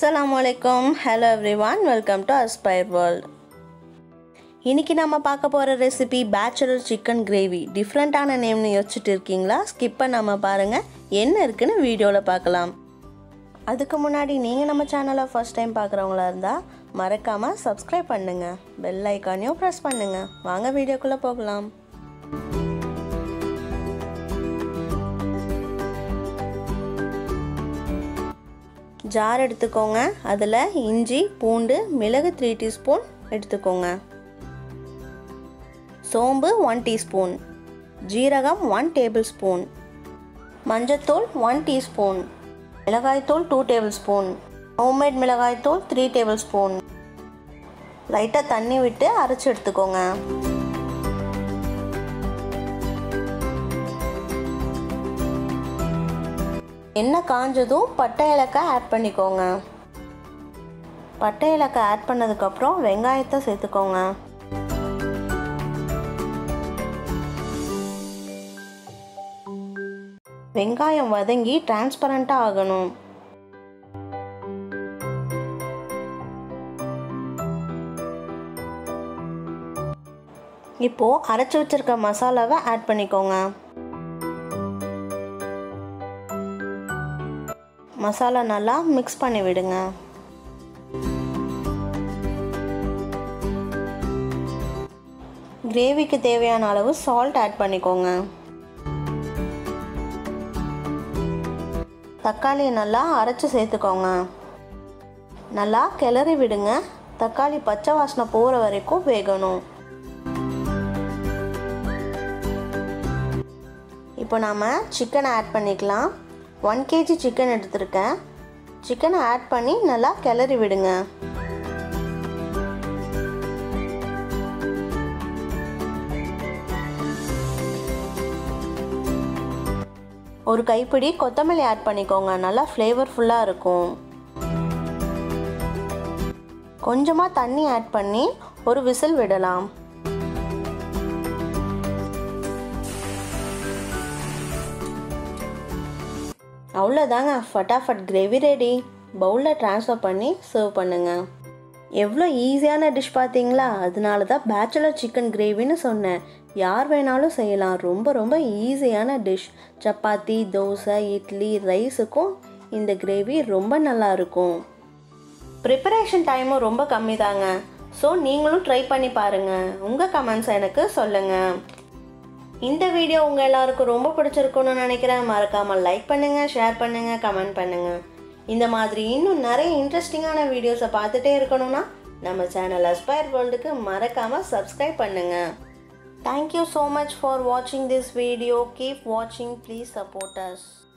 அஸ்ஸலாமு அலைக்கும் hello everyone welcome to aspire world இன்றைக்கி நம்ம பார்க்க போகிற ரெசிபி பேச்சுலர் சிக்கன் கிரேவி டிஃப்ரெண்ட்டான நேம்னு யோசிச்சுட்டு இருக்கீங்களா ஸ்கிப் பண்ணாமல் பாருங்கள் என்ன இருக்குன்னு வீடியோவில் பார்க்கலாம் அதுக்கு முன்னாடி நீங்கள் நம்ம சேனலை ஃபர்ஸ்ட் டைம் பார்க்குறவங்களா இருந்தால் மறக்காமல் சப்ஸ்கிரைப் பண்ணுங்கள் பெல் ஐக்கானையும் ப்ரெஸ் பண்ணுங்கள் வாங்க வீடியோக்குள்ளே போகலாம் ஜார் எடுத்துக்கோங்க அதில் இஞ்சி பூண்டு மிளகு த்ரீ டீஸ்பூன் எடுத்துக்கோங்க சோம்பு ஒன் டீஸ்பூன் ஜீரகம் ஒன் டேபிள் ஸ்பூன் மஞ்சத்தூள் ஒன் டீஸ்பூன் மிளகாய்த்தூள் டூ டேபிள் ஸ்பூன் ஹோம்மேட் மிளகாய்த்தூள் த்ரீ டேபிள் ஸ்பூன் லைட்டாக தண்ணி விட்டு அரைச்சி எடுத்துக்கோங்க எண்ணெய் காஞ்சதும் பட்டை இலக்காய் ஆட் பண்ணிக்கோங்க பட்டை இலக்காய் ஆட் பண்ணதுக்கப்புறம் வெங்காயத்தை சேர்த்துக்கோங்க வெங்காயம் வதங்கி டிரான்ஸ்பரண்ட்டாக ஆகணும் இப்போது அரைச்சி வச்சிருக்க மசாலாவை ஆட் பண்ணிக்கோங்க மசாலா நல்லா மிக்ஸ் பண்ணி விடுங்க கிரேவிக்கு தேவையான அளவு சால்ட் ஆட் பண்ணிக்கோங்க தக்காளியை நல்லா அரைச்சி சேர்த்துக்கோங்க நல்லா கிளறி விடுங்க தக்காளி பச்சை வாசனை போகிற வரைக்கும் வேகணும் இப்போ நாம் சிக்கனை ஆட் பண்ணிக்கலாம் ஒன் கேஜி சிக்கன் எடுத்திருக்கேன் சிக்கனை ஆட் பண்ணி நல்லா கிளறி விடுங்க ஒரு கைப்பிடி கொத்தமல்லி ஆட் பண்ணிக்கோங்க நல்லா ஃப்ளேவர்ஃபுல்லாக இருக்கும் கொஞ்சமாக தண்ணி ஆட் பண்ணி ஒரு விசில் விடலாம் அவ்வளோதாங்க ஃபட்டாஃபட் கிரேவி ரெடி பவுலில் ட்ரான்ஸ்ஃபர் பண்ணி சர்வ் பண்ணுங்கள் எவ்வளோ ஈஸியான டிஷ் பார்த்தீங்களா அதனால தான் பேச்சுலர் சிக்கன் கிரேவின்னு சொன்னேன் யார் வேணாலும் செய்யலாம் ரொம்ப ரொம்ப ஈஸியான டிஷ் சப்பாத்தி தோசை இட்லி ரைஸுக்கும் இந்த கிரேவி ரொம்ப நல்லா இருக்கும் ப்ரிப்பரேஷன் டைமும் ரொம்ப கம்மி தாங்க ஸோ நீங்களும் ட்ரை பண்ணி பாருங்கள் உங்கள் கமெண்ட்ஸ் எனக்கு சொல்லுங்கள் இந்த வீடியோ உங்கள் எல்லாருக்கும் ரொம்ப பிடிச்சிருக்குன்னு நினைக்கிறேன் மறக்காமல் லைக் பண்ணுங்கள் ஷேர் பண்ணுங்கள் கமெண்ட் பண்ணுங்கள் இந்த மாதிரி இன்னும் நிறைய இன்ட்ரெஸ்டிங்கான வீடியோஸை பார்த்துட்டே இருக்கணும்னா நம்ம சேனல் அஸ்பயர் வேர்ல்டுக்கு மறக்காமல் சப்ஸ்கிரைப் பண்ணுங்கள் தேங்க்யூ ஸோ மச் ஃபார் வாட்சிங் திஸ் வீடியோ கீப் வாட்சிங் ப்ளீஸ் சப்போர்ட் அஸ்